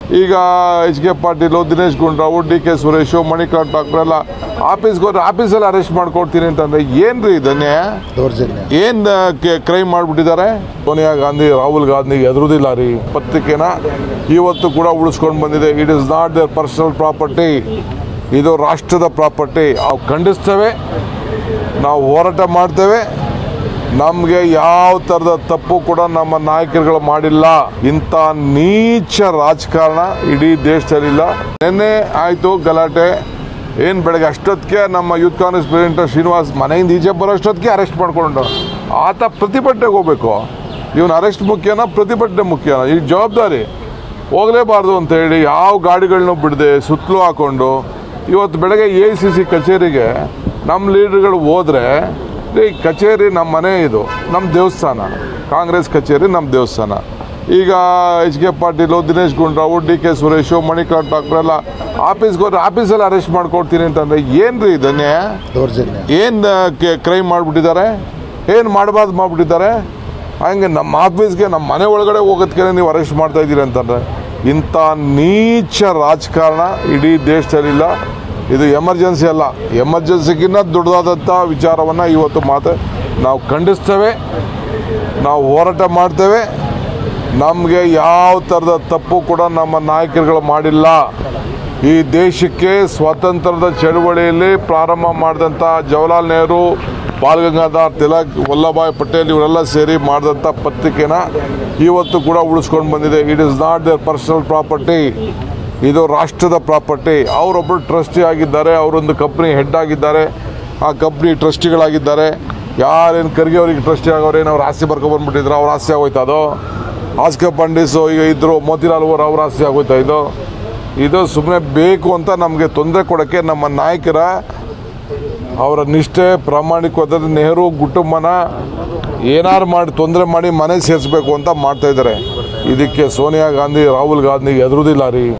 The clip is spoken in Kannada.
ಈಗ H K Patil Dinesh Gundurao D K Suresh Manikanth Thackeray ಎಲ್ಲ ಆಫೀಸ್ಗೆ ಹೋದ್ರೆ ಆಫೀಸಲ್ಲಿ ಅರೆಸ್ಟ್ ಮಾಡ್ಕೊಡ್ತೀನಿ ಅಂತಂದ್ರೆ ಏನ್ರಿ ಇದನ್ನೇ ದೌರ್ಜನ್ಯ ಏನ್ ಕ್ರೈಮ್ ಮಾಡಿಬಿಟ್ಟಿದ್ದಾರೆ ಸೋನಿಯಾ ಗಾಂಧಿ ರಾಹುಲ್ ಗಾಂಧಿ ಎದುರುದಿಲ್ಲ ರೀ ಪತ್ರಿಕೆನ ಇವತ್ತು ಕೂಡ ಉಳಿಸ್ಕೊಂಡು ಬಂದಿದೆ it is not there personal property ಇದು ರಾಷ್ಟ್ರದ ಪ್ರಾಪರ್ಟಿ ನಾವು ಖಂಡಿಸ್ತೇವೆ ನಾವು ಹೋರಾಟ ಮಾಡ್ತೇವೆ ನಮಗೆ ಯಾವ ಥರದ ತಪ್ಪು ಕೂಡ ನಮ್ಮ ನಾಯಕರುಗಳು ಮಾಡಿಲ್ಲ ಇಂಥ ನೀಚ ರಾಜಕಾರಣ ಇಡೀ ದೇಶದಲ್ಲಿಲ್ಲ ನಿನ್ನೆ ಆಯಿತು ಗಲಾಟೆ ಏನು ಬೆಳಗ್ಗೆ ಅಷ್ಟೊತ್ತಿಗೆ ನಮ್ಮ ಯೂತ್ ಕಾಂಗ್ರೆಸ್ ಪ್ರೆಸಿಡೆಂಟ್ ಶ್ರೀನಿವಾಸ್ ಮನೆಯಿಂದ ಈಚೆ ಬರೋಷ್ಟೊತ್ತಿಗೆ ಅರೆಸ್ಟ್ ಮಾಡ್ಕೊಂಡು ಆತ ಪ್ರತಿಭಟನೆಗೆ ಹೋಗ್ಬೇಕು ಇವನು ಅರೆಸ್ಟ್ ಮುಖ್ಯನಾ ಪ್ರತಿಭಟನೆ ಮುಖ್ಯನಾ ಈ ಜವಾಬ್ದಾರಿ ಹೋಗಲೇಬಾರ್ದು ಅಂತ ಹೇಳಿ ಯಾವ ಗಾಡಿಗಳನ್ನೂ ಬಿಡದೆ ಸುತ್ತಲೂ ಹಾಕೊಂಡು ಇವತ್ತು ಬೆಳಗ್ಗೆ ಎ ಸಿ ಸಿ ಕಚೇರಿಗೆ ನಮ್ಮ ಲೀಡರ್ಗಳು ಹೋದ್ರೆ ಈ ಕಚೇರಿ ನಮ್ಮ ಮನೆ ಇದು ನಮ್ಮ ದೇವಸ್ಥಾನ ಕಾಂಗ್ರೆಸ್ ಕಚೇರಿ ನಮ್ಮ ದೇವಸ್ಥಾನ ಈಗ H K Patil Dinesh Gundurao D K Suresh Manikanth Thackeray ಎಲ್ಲ ಆಫೀಸ್ಗೆ ಹೋದ್ರೆ ಆಫೀಸಲ್ಲಿ ಅರೆಸ್ಟ್ ಮಾಡ್ಕೊಡ್ತೀನಿ ಅಂತಂದ್ರೆ ಏನ್ರಿ ಇದನ್ನೇ ದೌರ್ಜನ್ಯ ಏನು ಕ್ರೈಮ್ ಮಾಡಿಬಿಟ್ಟಿದ್ದಾರೆ ಏನು ಮಾಡಬಾರ್ದು ಮಾಡಿಬಿಟ್ಟಿದ್ದಾರೆ ಹಂಗೆ ನಮ್ಮ ಆಫೀಸ್ಗೆ ನಮ್ಮ ಮನೆ ಒಳಗಡೆ ಹೋಗೋದಕ್ಕೆ ನೀವು ಅರೆಸ್ಟ್ ಮಾಡ್ತಾ ಇದ್ದೀರಿ ಅಂತಂದ್ರೆ ಇಂಥ ನೀಚ ರಾಜಕಾರಣ ಇಡೀ ದೇಶದಲ್ಲಿಲ್ಲ ಇದು ಎಮರ್ಜೆನ್ಸಿ ಅಲ್ಲ ಎಮರ್ಜೆನ್ಸಿಗಿನ್ನ ದೊಡ್ಡದಾದಂಥ ವಿಚಾರವನ್ನು ಇವತ್ತು ಮಾತು ನಾವು ಖಂಡಿಸ್ತೇವೆ ನಾವು ಹೋರಾಟ ಮಾಡ್ತೇವೆ ನಮಗೆ ಯಾವ ಥರದ ತಪ್ಪು ಕೂಡ ನಮ್ಮ ನಾಯಕರುಗಳು ಮಾಡಿಲ್ಲ ಈ ದೇಶಕ್ಕೆ ಸ್ವಾತಂತ್ರ್ಯದ ಚಳುವಳಿಯಲ್ಲಿ ಪ್ರಾರಂಭ ಮಾಡಿದಂಥ ಜವಾಹರ್ಲಾಲ್ ನೆಹರು ಬಾಲ್ ಗಂಗಾಧರ್ ತಿಲಕ್ ವಲ್ಲಭಾಯ್ ಪಟೇಲ್ ಇವರೆಲ್ಲ ಸೇರಿ ಮಾಡಿದಂಥ ಪತ್ರಿಕೆನ ಇವತ್ತು ಕೂಡ ಉಳಿಸ್ಕೊಂಡು ಬಂದಿದೆ it is not there personal property ಇದು ರಾಷ್ಟ್ರದ ಪ್ರಾಪರ್ಟಿ ಅವರೊಬ್ಬರು ಟ್ರಸ್ಟಿ ಆಗಿದ್ದಾರೆ ಅವರೊಂದು ಕಂಪ್ನಿ ಹೆಡ್ ಆಗಿದ್ದಾರೆ ಆ ಕಂಪ್ನಿ ಟ್ರಸ್ಟಿಗಳಾಗಿದ್ದಾರೆ ಯಾರೇನು ಖರ್ಗೆ ಅವರಿಗೆ ಟ್ರಸ್ಟಿ ಆಗೋರೇನು ಅವ್ರ ಆಸ್ತಿ ಬರ್ಕೊಬಂದ್ಬಿಟ್ಟಿದ್ರು ಅವ್ರ ಆಸ್ತಿ ಆಗೋಯ್ತು ಅದು ಆಸ್ಕೆ ಪಂಡಿಸು ಈಗ ಇದ್ರು ಮೋತಿಲಾಲ್ ಅವರು ಅವ್ರ ಆಸ್ತಿ ಆಗೋಯ್ತಾ ಇದು ಇದು ಸುಮ್ಮನೆ ಬೇಕು ಅಂತ ನಮಗೆ ತೊಂದರೆ ಕೊಡೋಕ್ಕೆ ನಮ್ಮ ನಾಯಕರ ಅವರ ನಿಷ್ಠೆ ಪ್ರಾಮಾಣಿಕವಾದ ನೆಹರು ಕುಟುಂಬನ ಏನಾರು ಮಾಡಿ ತೊಂದರೆ ಮಾಡಿ ಮನೆ ಸೇರಿಸ್ಬೇಕು ಅಂತ ಮಾಡ್ತಾ ಇದ್ದಾರೆ ಇದಕ್ಕೆ ಸೋನಿಯಾ ಗಾಂಧಿ ರಾಹುಲ್ ಗಾಂಧಿ ಎದುರುದಿಲ್ಲ ರೀ